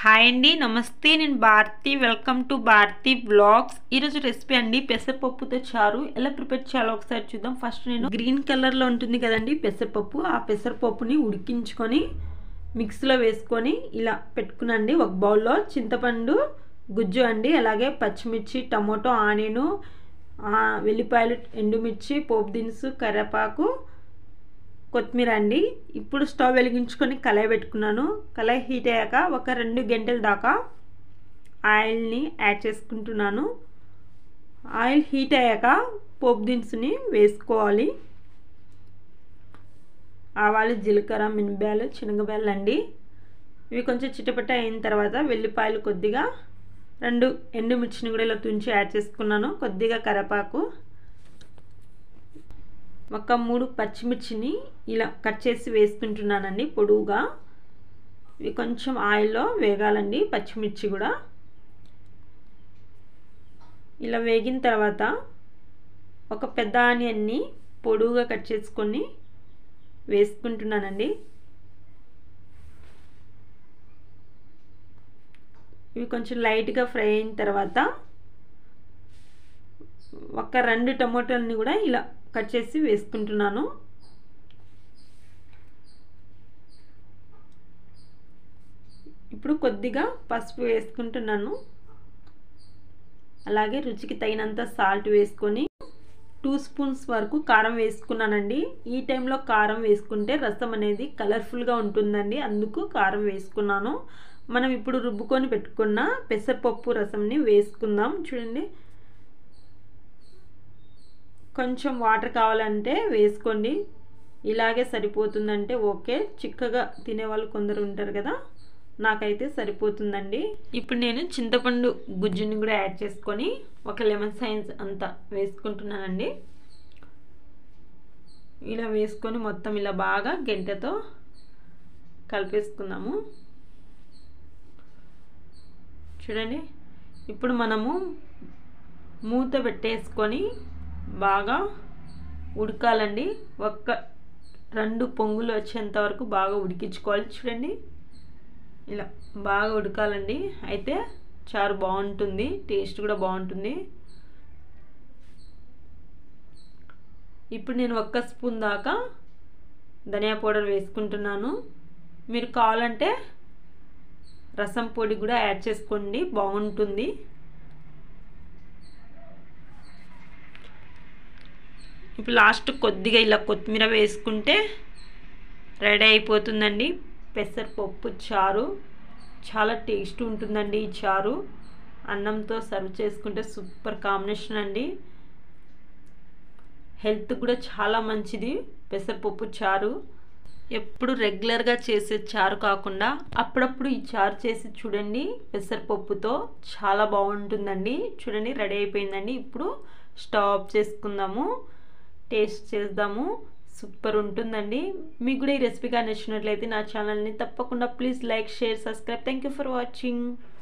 hi అండి నమస్తే నేను Bharathi welcome to Bharathi blogs ఈరోజు రెసిపీ అండి పెసరపప్పుతో చారు ఎలా ప్రిపేర్ చేయాలో ఒకసారి చూద్దాం ఫస్ట్ నేను గ్రీన్ కలర్లో ఉంటుంది కదండి పెసరపప్పు ఆ పెసరపప్పుని ఉడికించుకొని మిక్సీలో వేసుకొని ఇలా పెట్టుకునండి ఒక బౌల్లో చింతపండు గుజ్జు అండి అలాగే పచ్చిమిర్చి టమోటో ఆనియను వెల్లిపాయలు ఎండుమిర్చి పోపు దినుసు కరివేపాకు కొత్తిమీర అండి ఇప్పుడు స్టవ్ వెలిగించుకొని కళాయి పెట్టుకున్నాను కళాయి హీట్ అయ్యాక ఒక రెండు గంటల దాకా ఆయిల్ని యాడ్ చేసుకుంటున్నాను ఆయిల్ హీట్ అయ్యాక పోపు దినుసుని వేసుకోవాలి ఆవాలు జీలకర్ర మినపాయలు శనగపాయలు అండి ఇవి కొంచెం చిటపట అయిన తర్వాత వెల్లిపాయలు కొద్దిగా రెండు ఎండుమిర్చిని కూడా ఇలా తుంచి యాడ్ చేసుకున్నాను కొద్దిగా కరివేపాకు ఒక మూడు పచ్చిమిర్చిని ఇలా కట్ చేసి వేసుకుంటున్నానండి పొడువుగా ఇవి కొంచెం ఆయిల్లో వేగాలండి పచ్చిమిర్చి కూడా ఇలా వేగిన తర్వాత ఒక పెద్ద ఆనియన్ని పొడువుగా కట్ చేసుకొని వేసుకుంటున్నానండి ఇవి కొంచెం లైట్గా ఫ్రై అయిన తర్వాత ఒక రెండు టమోటాలని కూడా ఇలా కట్ చేసి వేసుకుంటున్నాను ఇప్పుడు కొద్దిగా పసుపు వేసుకుంటున్నాను అలాగే రుచికి తగినంత సాల్ట్ వేసుకొని టూ స్పూన్స్ వరకు కారం వేసుకున్నానండి ఈ టైంలో కారం వేసుకుంటే రసం అనేది కలర్ఫుల్గా ఉంటుందండి అందుకు కారం వేసుకున్నాను మనం ఇప్పుడు రుబ్బుకొని పెట్టుకున్న పెసరపప్పు రసంని వేసుకుందాం చూడండి కొంచెం వాటర్ కావాలంటే వేసుకోండి ఇలాగే సరిపోతుందంటే ఓకే చిక్కగా తినేవాళ్ళు కొందరు ఉంటారు కదా నాకైతే సరిపోతుందండి ఇప్పుడు నేను చింతపండు గుజ్జుని కూడా యాడ్ చేసుకొని ఒక లెమన్ సైన్స్ అంతా వేసుకుంటున్నానండి ఇలా వేసుకొని మొత్తం ఇలా బాగా గంటతో కలిపేసుకుందాము చూడండి ఇప్పుడు మనము మూత పెట్టేసుకొని బాగా ఉడకాలండి ఒక్క రెండు పొంగులు వచ్చేంత వరకు బాగా ఉడికించుకోవాలి చూడండి ఇలా బాగా ఉడకాలండి అయితే చారు బాగుంటుంది టేస్ట్ కూడా బాగుంటుంది ఇప్పుడు నేను ఒక్క స్పూన్ దాకా ధనియా పౌడర్ వేసుకుంటున్నాను మీరు కావాలంటే రసం పొడి కూడా యాడ్ చేసుకోండి బాగుంటుంది ఇప్పుడు లాస్ట్ కొద్దిగా ఇలా కొత్తిమీర వేసుకుంటే రెడీ అయిపోతుందండి పెసరపప్పు చారు చాలా టేస్ట్ ఉంటుందండి ఈ చారు అన్నంతో సర్వ్ చేసుకుంటే సూపర్ కాంబినేషన్ అండి హెల్త్ కూడా చాలా మంచిది పెసరపప్పు చారు ఎప్పుడు రెగ్యులర్గా చేసే చారు కాకుండా అప్పుడప్పుడు ఈ చారు చేసి చూడండి పెసరపప్పుతో చాలా బాగుంటుందండి చూడండి రెడీ అయిపోయిందండి ఇప్పుడు స్టవ్ ఆఫ్ చేసుకుందాము టేస్ట్ చేద్దాము సూపర్ ఉంటుందండి మీకు కూడా ఈ రెసిపీగా నచ్చినట్లయితే నా ఛానల్ని తప్పకుండా please like share subscribe thank you for watching